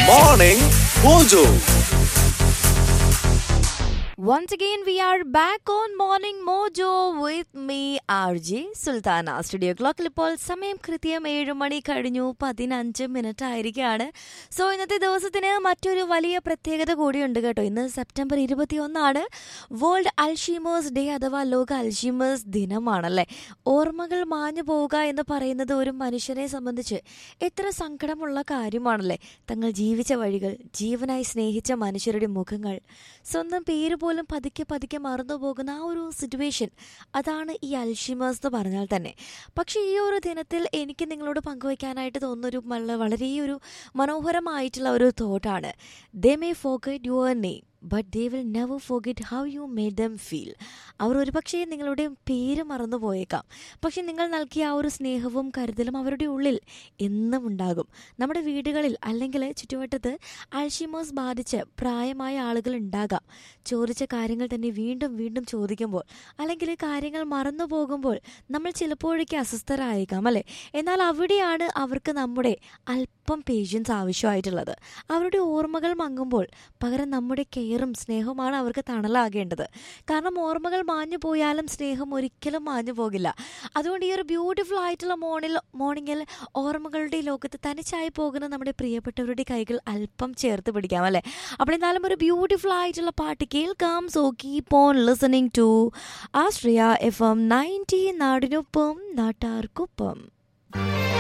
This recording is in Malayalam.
Morning Mojo. Once again, we are back on Morning Mojo with me, RJ Sulthana studio ക്ലോക്കിൽ ഇപ്പോൾ സമയം കൃത്യം ഏഴ് മണി കഴിഞ്ഞു പതിനഞ്ച് മിനിറ്റ് ആയിരിക്കുകയാണ് സോ ഇന്നത്തെ ദിവസത്തിന് മറ്റൊരു വലിയ പ്രത്യേകത കൂടിയുണ്ട് കേട്ടോ ഇന്ന് സെപ്റ്റംബർ ഇരുപത്തിയൊന്നാണ് വേൾഡ് അൽഷീമേഴ്സ് ഡേ അഥവാ ലോക അൽഷീമേഴ്സ് ദിനമാണല്ലേ ഓർമ്മകൾ മാഞ്ഞു പോവുക എന്ന് പറയുന്നത് ഒരു മനുഷ്യനെ സംബന്ധിച്ച് എത്ര സങ്കടമുള്ള കാര്യമാണല്ലേ തങ്ങൾ ജീവിച്ച വഴികൾ ജീവനായി സ്നേഹിച്ച മനുഷ്യരുടെ മുഖങ്ങൾ സ്വന്തം പേര് പോലും പതുക്കെ പതുക്കെ മറന്നു പോകുന്ന ആ ഒരു സിറ്റുവേഷൻ അതാണ് ഈ അൽഷിമേഴ്സ് എന്ന് പറഞ്ഞാൽ തന്നെ പക്ഷേ ഈ ഒരു ദിനത്തിൽ എനിക്ക് നിങ്ങളോട് പങ്കുവയ്ക്കാനായിട്ട് തോന്നുന്നൊരു വളരെ വളരെ ഒരു മനോഹരമായിട്ടുള്ള ഒരു തോട്ടാണ് they may forget your name but they will never forget how you made them feel അവർ ഒരുപക്ഷേ നിങ്ങളുടെ പേര് മറന്നു പോയേക്കാം പക്ഷെ നിങ്ങൾ നൽകിയ ആ ഒരു സ്നേഹവും കരുതലും അവരുടെ ഉള്ളിൽ എന്നും ഉണ്ടാകും നമ്മുടെ വീടുകളിൽ അല്ലെങ്കിൽ ചുറ്റുവട്ടത്ത് അൾഷിമോസ് ബാധിച്ച് പ്രായമായ ആളുകൾ ഉണ്ടാകാം ചോദിച്ച കാര്യങ്ങൾ തന്നെ വീണ്ടും വീണ്ടും ചോദിക്കുമ്പോൾ അല്ലെങ്കിൽ കാര്യങ്ങൾ മറന്നു പോകുമ്പോൾ നമ്മൾ ചിലപ്പോഴേക്ക് അസ്വസ്ഥരായേക്കാം അല്ലേ എന്നാൽ അവിടെയാണ് അവർക്ക് നമ്മുടെ അല്പം പേഷ്യൻസ് ആവശ്യമായിട്ടുള്ളത് അവരുടെ ഓർമ്മകൾ മങ്ങുമ്പോൾ പകരം നമ്മുടെ കെയറും സ്നേഹവുമാണ് അവർക്ക് തണലാകേണ്ടത് കാരണം ഓർമ്മകൾ മാഞ്ഞു പോയാലും സ്നേഹം ഒരിക്കലും മാഞ്ഞു പോകില്ല അതുകൊണ്ട് ഈ ഒരു ബ്യൂട്ടിഫുൾ ആയിട്ടുള്ള മോണിൽ മോർണിംഗിൽ ഓർമ്മകളുടെ ലോകത്ത് തനിച്ചായി പോകുന്ന നമ്മുടെ പ്രിയപ്പെട്ടവരുടെ കൈകൾ അല്പം ചേർത്ത് പിടിക്കാം അല്ലേ അപ്പോൾ എന്നാലും ഒരു ബ്യൂട്ടിഫുൾ ആയിട്ടുള്ള പാട്ട് കേൾക്കാം so keep on listening to Asriya F M ninety നാടിനൊപ്പം നാട്ടാർക്കൊപ്പം